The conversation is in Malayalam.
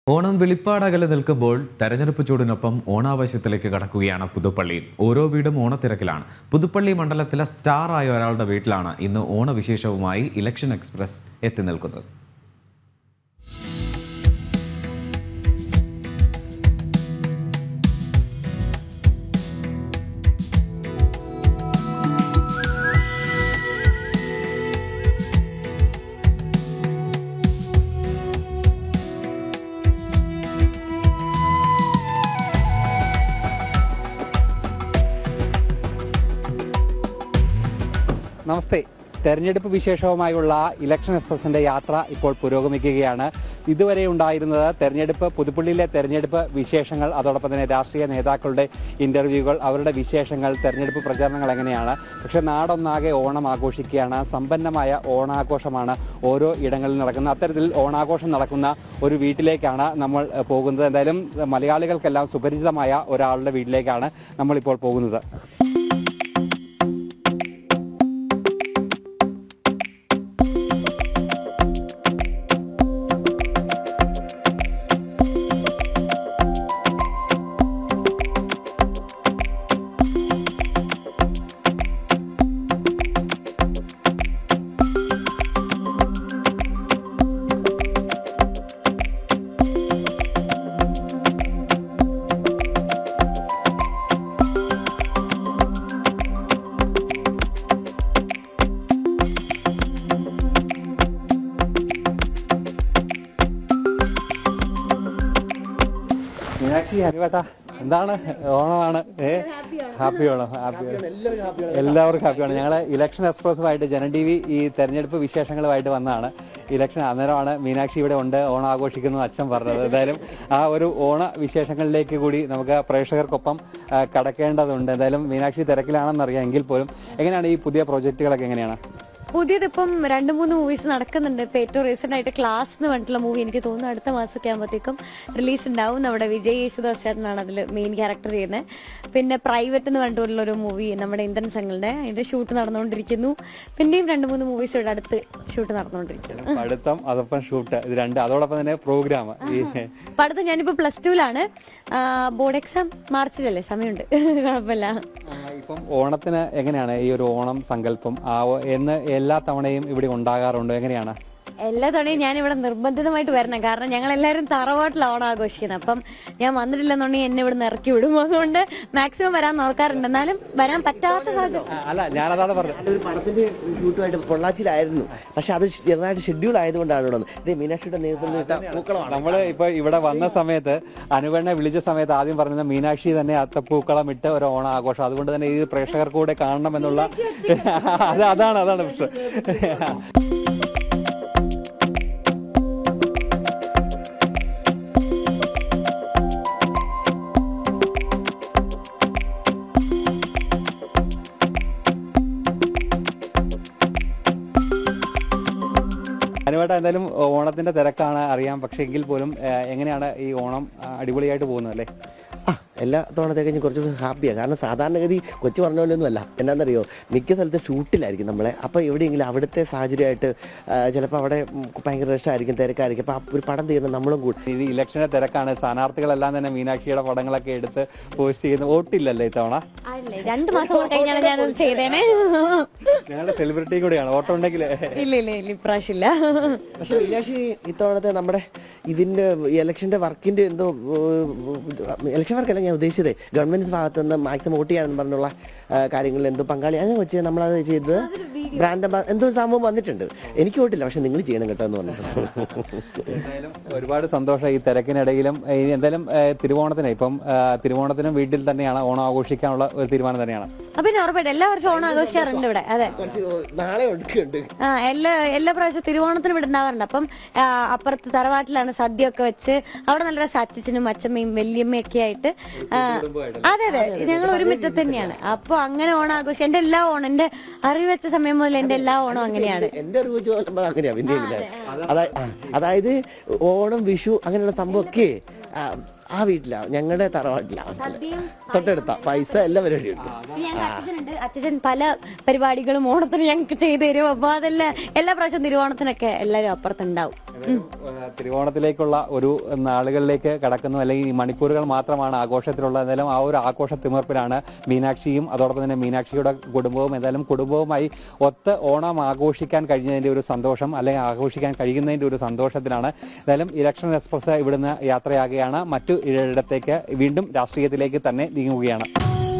ഓണം വെളിപ്പാടകലെ നിൽക്കുമ്പോൾ തെരഞ്ഞെടുപ്പ് ചൂടിനൊപ്പം ഓണാവശ്യത്തിലേക്ക് കടക്കുകയാണ് പുതുപ്പള്ളി ഓരോ വീടും ഓണത്തിരക്കിലാണ് പുതുപ്പള്ളി മണ്ഡലത്തിലെ സ്റ്റാർ ആയ ഒരാളുടെ വീട്ടിലാണ് ഇന്ന് ഓണവിശേഷവുമായി ഇലക്ഷൻ എക്സ്പ്രസ് എത്തി നിൽക്കുന്നത് നമസ്തേ തെരഞ്ഞെടുപ്പ് വിശേഷവുമായുള്ള ഇലക്ഷൻ എക്സ്പ്രസിന്റെ യാത്ര ഇപ്പോൾ പുരോഗമിക്കുകയാണ് ഇതുവരെ ഉണ്ടായിരുന്നത് തെരഞ്ഞെടുപ്പ് പുതുപ്പള്ളിയിലെ തെരഞ്ഞെടുപ്പ് വിശേഷങ്ങൾ അതോടൊപ്പം തന്നെ രാഷ്ട്രീയ നേതാക്കളുടെ ഇന്റർവ്യൂകൾ അവരുടെ വിശേഷങ്ങൾ തെരഞ്ഞെടുപ്പ് പ്രചാരണങ്ങൾ എങ്ങനെയാണ് പക്ഷേ നാടൊന്നാകെ ഓണം ആഘോഷിക്കുകയാണ് സമ്പന്നമായ ഓണാഘോഷമാണ് ഓരോ ഇടങ്ങളിൽ നടക്കുന്നത് അത്തരത്തിൽ ഓണാഘോഷം നടക്കുന്ന ഒരു വീട്ടിലേക്കാണ് നമ്മൾ ഏഹ്, പോകുന്നത് എന്തായാലും മലയാളികൾക്കെല്ലാം സുപരിചിതമായ ഒരാളുടെ വീട്ടിലേക്കാണ് നമ്മളിപ്പോൾ പോകുന്നത് മീനാക്ഷി ഹരിവേട്ട എന്താണ് ഓണമാണ് ഏ ഹാപ്പി ഓണം ഹാപ്പി എല്ലാവർക്കും ഹാപ്പിയാണ് ഞങ്ങൾ ഇലക്ഷൻ എക്സ്പ്രസുമായിട്ട് ജന ടി വി ഈ തെരഞ്ഞെടുപ്പ് വിശേഷങ്ങളുമായിട്ട് വന്നതാണ് ഇലക്ഷൻ അന്നേരമാണ് മീനാക്ഷി ഇവിടെ ഉണ്ട് ഓണം ആഘോഷിക്കുന്നു അച്ഛൻ പറഞ്ഞത് എന്തായാലും ആ ഒരു ഓണ വിശേഷങ്ങളിലേക്ക് കൂടി നമുക്ക് പ്രേക്ഷകർക്കൊപ്പം ആ, കടക്കേണ്ടതുണ്ട് എന്തായാലും മീനാക്ഷി തിരക്കിലാണെന്നറിയാം എങ്കിൽ പോലും എങ്ങനെയാണ് ഈ പുതിയ പ്രോജക്റ്റുകളൊക്കെ എങ്ങനെയാണ് പുതിയതിപ്പം രണ്ട് മൂന്ന് മൂവീസ് നടക്കുന്നുണ്ട് ഇപ്പൊ ഏറ്റവും റീസെന്റ് ആയിട്ട് ക്ലാസ് എന്ന് പറഞ്ഞിട്ടുള്ള മൂവി എനിക്ക് തോന്നുന്നു അടുത്ത മാസമൊക്കെ ആകുമ്പോഴത്തേക്കും റിലീസ് ഉണ്ടാവും നമ്മുടെ വിജയ് യേശുദാസ് ചേട്ടനാണ് അതിൽ മെയിൻ ക്യാരക്ടർ ചെയ്യുന്നത് പിന്നെ പ്രൈവറ്റ് എന്ന് പറഞ്ഞിട്ടുള്ള ഒരു മൂവി നമ്മുടെ ഇന്ദ്രൻ സംഘങ്ങളുടെ അതിന്റെ ഷൂട്ട് നടന്നുകൊണ്ടിരിക്കുന്നു പിന്നെയും രണ്ട് മൂന്ന് മൂവീസ് ഇവിടെ അടുത്ത് ഷൂട്ട് നടന്നുകൊണ്ടിരിക്കുന്നു പഠിത്തം അതോടൊപ്പം ഷൂട്ട് ഇത് രണ്ട് അതോടൊപ്പം തന്നെ പ്രോഗ്രാം ഈ അപ്പൊ അടുത്ത് ഞാനിപ്പോ പ്ലസ് ടുവിലാണ് ബോർഡ് എക്സാം മാർച്ചിലല്ലേ സമയമുണ്ട് കുഴപ്പമില്ല ആ, ഇപ്പം ഓണത്തിന് എങ്ങനെയാണ് ഈ ഒരു ഓണം സങ്കല്പം ആ ഓ- എന്ന് എല്ലാ തവണയും ഇവിടെ ഉണ്ടാകാറുണ്ട് എങ്ങനെയാണ് എല്ലാ തവണയും ഞാൻ ഇവിടെ നിർബന്ധിതമായിട്ട് വരണം കാരണം ഞങ്ങൾ എല്ലാവരും തറവാട്ടിലാണ് ഓണം ആഘോഷിക്കുന്നത് അപ്പം ഞാൻ വന്നിട്ടില്ലെന്നുണ്ടെങ്കിൽ എന്നെ ഇവിടെ ഇറക്കി വിടും അതുകൊണ്ട് മാക്സിമം വരാൻ നോക്കാറുണ്ട് എന്നാലും വരാൻ പറ്റാത്ത സാഹചര്യം ആ, അല്ല ഞാനതാണ് പറഞ്ഞത് ഒരു പടത്തിന്റെ ഷൂട്ടുമായിട്ട് പൊള്ളാച്ചിയിലായിരുന്നു പക്ഷെ അത് ചെറുതായിട്ട് ഷെഡ്യൂൾ ആയതുകൊണ്ടാണ് ഇവിടെ വന്നത് ഇത് മീനാക്ഷിയുടെ നേതൃത്വത്തിൽ ഇട്ട പൂക്കളമാണ് നമ്മൾ ഇപ്പൊ ഇവിടെ വന്ന സമയത്ത് അനുപണ്ണെ വിളിച്ച സമയത്ത് ആദ്യം പറഞ്ഞത് മീനാക്ഷി തന്നെ അത്തപ്പൂക്കളം ഇട്ട് ഒരു ഓണം ആഘോഷം അതുകൊണ്ട് തന്നെ ഈ പ്രേക്ഷകർ കൂടെ കാണണം എന്നുള്ള അത് അതാണ് അതാണ് പ്രശ്നം അനുവേട്ട എന്തായാലും ഓണത്തിന്റെ തിരക്കാണ് അറിയാം പക്ഷെ എങ്കിൽ പോലും ഏഹ്, എങ്ങനെയാണ് ഈ ഓണം ആ, അടിപൊളിയായിട്ട് പോകുന്നത് അല്ലേ ആ എല്ലാ തവണത്തെ കഴിഞ്ഞ് കുറച്ചുകൂടി ഹാപ്പിയാണ് കാരണം സാധാരണഗതി കൊച്ചു പറഞ്ഞ പോലെ ഒന്നുമല്ല എന്നാന്നറിയോ മിക്ക സ്ഥലത്തും ഷൂട്ടിലായിരിക്കും നമ്മളെ അപ്പോൾ എവിടെയെങ്കിലും അവിടുത്തെ സാഹചര്യമായിട്ട് ചിലപ്പോൾ അവിടെ ഉം, ഭയങ്കര രക്ഷമായിരിക്കും തിരക്കായിരിക്കും അപ്പോൾ ആ ഒരു പടം തീർന്ന് നമ്മളും കൂടി ഇത് ഇലക്ഷന്റെ തിരക്കാണ് സ്ഥാനാർത്ഥികളെല്ലാം തന്നെ മീനാക്ഷിയുടെ പടങ്ങളൊക്കെ എടുത്ത് പോസ്റ്റ് ചെയ്യുന്ന വോട്ടില്ലല്ലേ ഇത്തവണ അല്ലേ രണ്ട് മാസം കൂടെ കഴിഞ്ഞാണ് ഞാനത് ചെയ്തേനെ ഞങ്ങളുടെ സെലിബ്രിറ്റി കൂടിയാണ് ഓട്ടം ഉണ്ടെങ്കിൽ ഇല്ല ഇല്ല ഇല്ല ഇപ്രാവശ്യം ഇല്ല പക്ഷെ മീനാക്ഷി ഇത്തവണത്തെ നമ്മുടെ ഇതിൻ്റെ ഇലക്ഷൻ്റെ വർക്കിൻ്റെ എന്തോ ഇലക്ഷൻ വർക്കല്ല ഞാൻ ഉദ്ദേശിച്ചത് ഗവൺമെൻറ് ഭാഗത്ത് നിന്ന് മാക്സിമം വോട്ട് ചെയ്യാനെന്ന് പറഞ്ഞുള്ള ആ, കാര്യങ്ങളിൽ എന്തോ പങ്കാളി അങ്ങനെ വെച്ച് നമ്മളത് ചെയ്തത് ബ്രാൻഡ് അംബാ എന്തോ ഒരു സംഭവം വന്നിട്ടുണ്ട് എനിക്ക് വോട്ടില്ല പക്ഷെ നിങ്ങൾ ചെയ്യണം കേട്ടോ എന്ന് പറഞ്ഞിട്ട് എന്തായാലും ഒരുപാട് സന്തോഷം ഈ തിരക്കിനിടയിലും ഈ എന്തായാലും ഏഹ്, തിരുവോണത്തിന് ഇപ്പം ഏഹ്, തിരുവോണത്തിനും വീട്ടിൽ തന്നെയാണ് ഓണം ആഘോഷിക്കാനുള്ള ഒരു തീരുമാനം തന്നെയാണ് അപ്പൊ പിന്നെ ഉറപ്പായിട്ട് എല്ലാ വർഷവും ഓണം ആഘോഷിക്കാറുണ്ട് ഇവിടെ അതെ കുറച്ച് നാളെ ഒടുക്കുന്നുണ്ട് ആ എല്ലാ എല്ലാ പ്രാവശ്യവും തിരുവോണത്തിന് ഇവിടെ ഉണ്ടാവാറുണ്ട് അപ്പം ആ, അപ്പുറത്ത് തറവാട്ടിലാണ് സദ്യ ഒക്കെ വെച്ച് അവിടെ നല്ല രസം അച്ഛനും അച്ഛമ്മയും വല്യമ്മയും ഒക്കെ ആയിട്ട് ആ, അതെ അതെ ഞങ്ങൾ ഒരു മുറ്റത്ത് തന്നെയാണ് അപ്പൊ അങ്ങനെ ഓണം ആഘോഷം എന്റെ എല്ലാ ഓണം എന്റെ അറിവ് വെച്ച സമയം മുതൽ എന്റെ എല്ലാ ഓണം അങ്ങനെയാണ് എന്റെ അറിവ് വെച്ച് നോക്കുമ്പോൾ അങ്ങനെയാ പിന്നെ ഇങ്ങനെ. അതാ- ആ, അതായത് ഓണം വിഷു അങ്ങനെയുള്ള സംഭവമൊക്കെ ആ, ആ വീട്ടിലാ ഞങ്ങളുടെ തറവാട്ടിലാ സദ്യയും തൊട്ടടുത്ത പൈസ എല്ലാ പരിപാടിയും ഉണ്ട് ഞങ്ങൾക്ക് അച്ഛനുണ്ട് അച്ഛൻ പല പരിപാടികളും ഓണത്തിന് ഞങ്ങൾക്ക് ചെയ്തു തരും അപ്പൊ അതെല്ലാം എല്ലാ പ്രാവശ്യവും തിരുവോണത്തിനൊക്കെ എല്ലാവരും അപ്പുറത്തുണ്ടാവും ഏതായാലും, ഏഹ്, തിരുവോണത്തിലേക്കുള്ള ഒരു നാളുകളിലേക്ക് കടക്കുന്നു അല്ലെങ്കിൽ ഈ മണിക്കൂറുകൾ മാത്രമാണ് ആഘോഷത്തിലുള്ളത് എന്തായാലും ആ ഒരു ആഘോഷ തിമിർപ്പിലാണ് മീനാക്ഷിയും അതോടൊപ്പം തന്നെ മീനാക്ഷിയുടെ കുടുംബവും എന്തായാലും കുടുംബവുമായി ഒത്ത് ഓണം ആഘോഷിക്കാൻ കഴിഞ്ഞതിന്റെ ഒരു സന്തോഷം അല്ലെങ്കിൽ ആഘോഷിക്കാൻ കഴിയുന്നതിന്റെ ഒരു സന്തോഷത്തിലാണ് എന്തായാലും ഇലക്ഷൻ എക്സ്പ്രസ് ഇവിടുന്ന് യാത്രയാകുകയാണ് മറ്റു ഇടത്തേക്ക് വീണ്ടും രാഷ്ട്രീയത്തിലേക്ക് തന്നെ നീങ്ങുകയാണ്